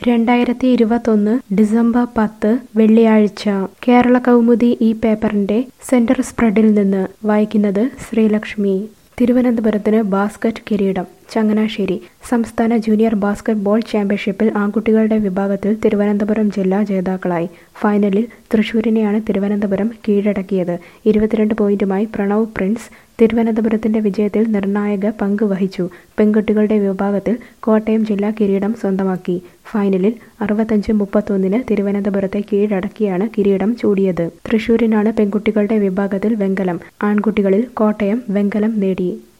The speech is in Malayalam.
രണ്ടായിരത്തി ഇരുപത്തൊന്ന് ഡിസംബർ പത്ത് വെള്ളിയാഴ്ച കേരള കൗമുദി ഈ പേപ്പറിന്റെ സെന്റർ സ്പ്രെഡിൽ നിന്ന് വായിക്കുന്നത് ശ്രീലക്ഷ്മി തിരുവനന്തപുരത്തിന് ബാസ്ക്കറ്റ് കിരീടം ചങ്ങനാശ്ശേരി സംസ്ഥാന ജൂനിയർ ബാസ്ക്കറ്റ് ബോൾ ചാമ്പ്യൻഷിപ്പിൽ ആൺകുട്ടികളുടെ വിഭാഗത്തിൽ തിരുവനന്തപുരം ജില്ല ജേതാക്കളായി ഫൈനലിൽ തൃശൂരിനെയാണ് തിരുവനന്തപുരം കീഴടക്കിയത് ഇരുപത്തിരണ്ട് പോയിന്റുമായി പ്രണവ് പ്രിൻസ് തിരുവനന്തപുരത്തിന്റെ വിജയത്തിൽ നിർണായക പങ്ക് വഹിച്ചു പെൺകുട്ടികളുടെ വിഭാഗത്തിൽ കോട്ടയം ജില്ല കിരീടം സ്വന്തമാക്കി ഫൈനലിൽ അറുപത്തഞ്ച് മുപ്പത്തൊന്നിന് തിരുവനന്തപുരത്തെ കീഴടക്കിയാണ് കിരീടം ചൂടിയത് തൃശൂരിനാണ് പെൺകുട്ടികളുടെ വിഭാഗത്തിൽ വെങ്കലം ആൺകുട്ടികളിൽ കോട്ടയം വെങ്കലം നേടി